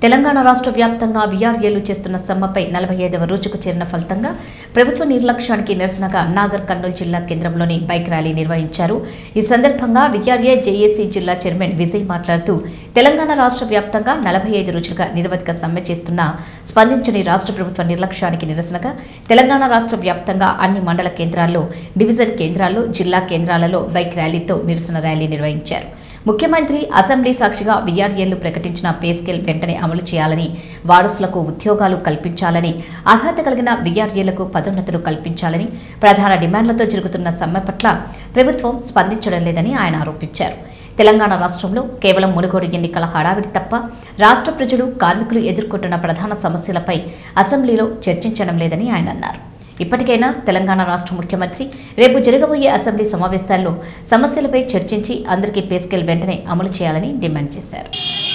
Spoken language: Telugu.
తెలంగాణ రాష్ట్ర వ్యాప్తంగా వీఆర్ఏలు చేస్తున్న సమ్మెపై నలభై ఐదవ రోజుకు చేరిన ఫలితంగా ప్రభుత్వ నిర్లక్ష్యానికి నిరసనగా నాగర్ కర్నూలు జిల్లా కేంద్రంలోని బైక్ ర్యాలీ నిర్వహించారు ఈ సందర్భంగా వీఆర్ఏ జేఏసీ జిల్లా చైర్మన్ విజయ్ మాట్లాడుతూ తెలంగాణ రాష్ట్ర వ్యాప్తంగా నలభై ఐదు రోజులుగా నిరవధిక సమ్మె చేస్తున్న స్పందించని రాష్ట్ర ప్రభుత్వ నిర్లక్ష్యానికి నిరసనగా తెలంగాణ రాష్ట్ర వ్యాప్తంగా అన్ని మండల కేంద్రాల్లో డివిజన్ కేంద్రాల్లో జిల్లా కేంద్రాలలో బైక్ ర్యాలీతో నిరసన ర్యాలీ నిర్వహించారు ముఖ్యమంత్రి అసెంబ్లీ సాక్షిగా వీఆర్ఏలు ప్రకటించిన పే స్కేల్ వెంటనే అమలు చేయాలని వారసులకు ఉద్యోగాలు కల్పించాలని అర్హత కలిగిన వీఆర్ఏలకు పదోన్నతులు కల్పించాలని ప్రధాన డిమాండ్లతో జరుగుతున్న సమ్మె పట్ల ప్రభుత్వం స్పందించడం లేదని ఆయన ఆరోపించారు తెలంగాణ రాష్ట్రంలో కేవలం మునుగోడు ఎన్నికల హడావిడి తప్ప రాష్ట్ర ప్రజలు కార్మికులు ఎదుర్కొంటున్న ప్రధాన సమస్యలపై అసెంబ్లీలో చర్చించడం లేదని ఆయన అన్నారు ఇప్పటికైనా తెలంగాణ రాష్ట్ర ముఖ్యమంత్రి రేపు జరగబోయే అసెంబ్లీ సమావేశాల్లో సమస్యలపై చర్చించి అందరికీ పే స్కేల్ వెంటనే అమలు చేయాలని డిమాండ్ చేశారు